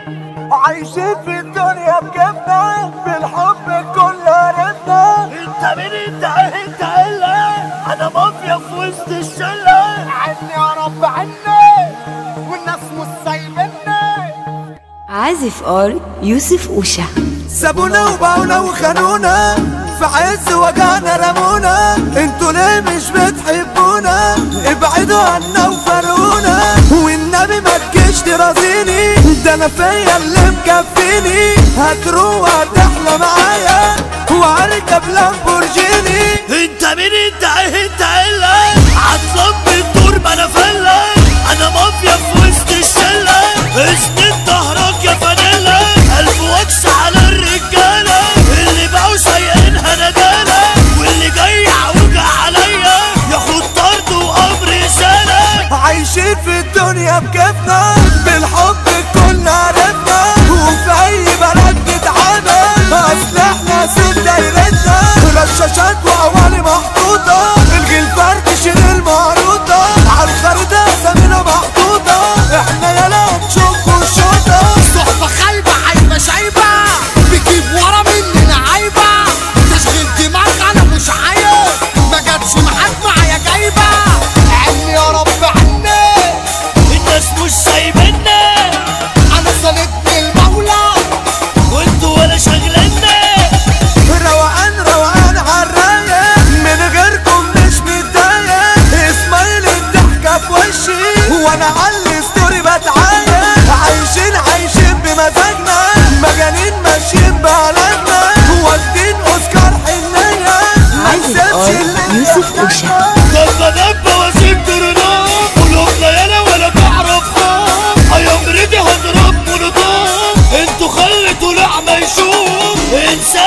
عايشين في الدنيا بكيفنا بالحب كل عرفنا انت مين انت انت الا انا مافيا في وسط الشله عني يا رب عني والناس مش سايبني عازف ار يوسف اوشا سابونا وباعونا وخانونا في عز وجعنا رمونا انتوا ليه مش بتحبونا ابعدوا عنا وفرونا والنبي ما تجيش ترازيني ده انا فيا اللي مكفيني هتروح هتحلى معايا وهركب لامبورجيني انت مين انت انت الا عطلان بالدور ما انا فله انا مافيا في وسط الشله اسند ظهرك يا فانيلا الف وكس على الرجاله اللي بقوا سايقينها ندالة واللي جاي يعوج عليا ياخد طرد وامر رساله عايشين في الدنيا بكيفنا بالحب كلنا عرفنا وفي اي بلد نتعامل اصل احنا ست دايرتنا رشاشات وعوالي محطوطة الجيل فرد شيل المعروضة عالخريطة اسامينا محطوطة احنا يلا نشوف الشوطة صحبة خايبة عايبة شايبة بتجيب ورا مننا عايبة تشغيل دماغ انا مش عايب ما جاتش معاك معايا جايبة عني يا رب عني الناس مش سايبنا انا صلتني المولى وانتوا ولا شغلنا روقان روقان عالرايق من غيركم مش متضايق اسمايل الضحكة في وشي وانا على ستوري بتعايق عايشين عايشين بمزاجنا مجانين ماشيين ببلدنا واخدين اوسكار حنية ما عازف نسيبش ار اللي يوسف اوشا دبة دبة واسيب ترنام قلوبنا يالا ولا تعرف خوف ايام ريدي هضرب مولوتوف انتوا خلتوا لعمة يشوف انسان